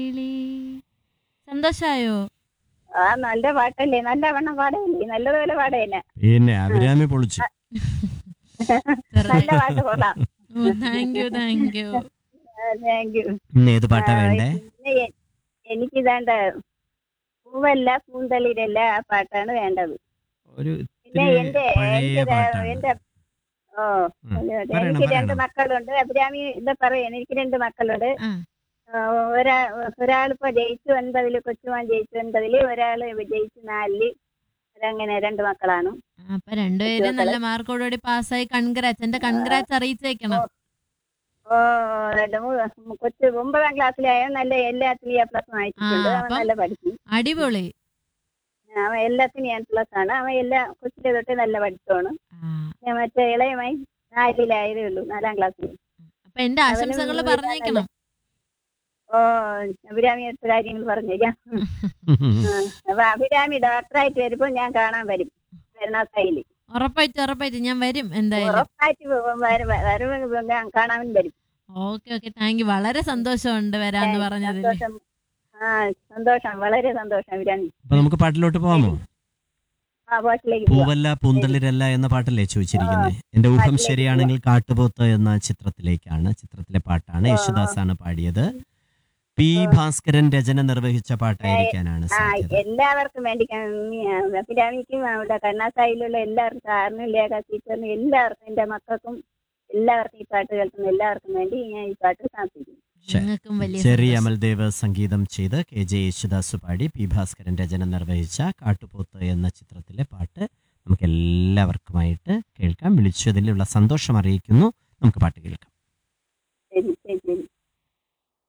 കിളി സന്തോഷായോ ആ നല്ല പാട്ടല്ലേ നല്ല വണ്ണം പാടയില്ലേ നല്ലതുപോലെ പാടേനെ പിന്നെ അഭിരാമി പൊളിച്ചു നല്ല പാട്ട് കൊള്ളാം thank you thank you thank you ഇന്ന് ഏത് പാട്ടാ വേണ്ടേ പിന്നെ എ- എനിക്കിതാണ്ട് പൂവല്ല പൂന്തളിരല്ല ആ പാട്ടാണ് വേണ്ടത് ഒരു പിന്നെ ഇത്തിരി എന്റെ പഴയ എന്റെ പാട്ടാണ് എന്റെ ഓ ഉം. അതെ, അതെ. പറയണം, എനിക്ക് രണ്ട് പറയണം. മക്കളുണ്ട് അഭിരാമി എന്താ പറയാ എനിക്ക് രണ്ട് മക്കളുണ്ട് ആ ആ, ഒരാ ഒരാളിപ്പോ ജയിച്ചു ഒൻപതില് കൊച്ചുമാൻ ജയിച്ചു ഒൻപതില് ഒരാള് ജയിച്ചു നാലില് അതങ്ങനെ രണ്ട് മക്കളാണ് അപ്പൊ രണ്ടുപേരും നല്ല മാർക്കോടുകൂടി പാസ്സായി കൺഗ്രാറ്റ്സ് എന്റെ കൺഗ്രാറ്റ്സ് അറിയിച്ചേക്കണം ഓ രണ്ട് മൂന്ന് കൊച്ചു ഒമ്പതാം ക്ലാസ്സിലായ നല്ല എല്ലാത്തിനും എ പ്ലസ് വാങ്ങിച്ചിട്ടുണ്ട് ആ, അവൻ അപ്പം- നല്ല പഠിക്കും അടിപൊളി അവൻ എല്ലാത്തിനും ഞാൻ പ്ലസ് ആണ് അവൻ എല്ലാ കൊച്ചിലെ തൊട്ട് നല്ല പഠിത്തമാണ് ആ, ഞാൻ മറ്റേ ഇളയമായി നാലിലായതേ ഉള്ളൂ നാലാം ക്ലാസ്സിൽ അപ്പൊ എന്റെ ആശംസകൾ അവനും പറഞ്ഞേക്കണം ഓ അഭിരാമി അടുത്ത കാര്യങ്ങൾ പറഞ്ഞേക്കാം ആ, അപ്പൊ അഭിരാമി ഡോക്ടറായിട്ട് വരുമ്പോ ഞാൻ കാണാൻ വരും കരുണാസായില് ഉറപ്പായിട്ട് ഉറപ്പായിട്ട് ഞാൻ വരും എന്തായാലും ഉറപ്പായിട്ട് വരും വരും ഞാൻ കാണാൻ വരും ഓക്കെ ഓക്കെ താങ്ക് യു വളരെ സന്തോഷമുണ്ട് വരാന്ന് പറഞ്ഞതിൽ സന്തോഷം ആ സന്തോഷം വളരെ സന്തോഷം അഭിരാമി അപ്പൊ നമുക്ക് പാട്ടിലോട്ട് പോവാമോ ആ ബോട്ടിലേക്ക് പോവാം പൂവല്ല പൂന്തളിരല്ല എന്ന പാട്ടല്ലേ ചോദിച്ചിരിക്കുന്നത് എന്റെ ഊഹം പാട്ടിലേക്ക് ശരിയാണെങ്കിൽ കാട്ടുപോത്ത് എന്ന ചിത്രത്തിലേക്കാണ് ചിത്രത്തിലെ പാട്ടാണ് യേശുദാസാണ് പാടിയത് പി ഭാസ്കരൻ രചന നിർവഹിച്ച പാട്ടായിരിക്കാനാണ് ആ സാധ്യത എല്ലാവർക്കും വേണ്ടി ഞാൻ- അഭിരാമിക്കും അവിടെ കരുണാസായിലുള്ള എല്ലാവർക്കും സാറിനും ലേഖ ടീച്ചറിനും എല്ലാവർക്കും എന്റെ മക്കൾക്കും എല്ലാവർക്കും ഈ പാട്ട് കേൾക്കുന്ന എല്ലാവർക്കും വേണ്ടി ഞാൻ ഈ പാട്ട് സമർപ്പിക്കുന്നു ശരി. നിങ്ങൾക്കും വലിയ ചെറി സന്തോഷം. അമൽദേവ് സംഗീതം ചെയ്ത് കെ ജെ യേശുദാസ് പാടി പി ഭാസ്കരൻ രചന നിർവഹിച്ച കാട്ടുപോത്ത് എന്ന ചിത്രത്തിലെ പാട്ട് നമുക്ക് എല്ലാവർക്കുമായിട്ട് കേൾക്കാം വിളിച്ചതിലുള്ള സന്തോഷം അറിയിക്കുന്നു നമുക്ക് പാട്ട് കേൾക്കാം ശരി ശരി ശരി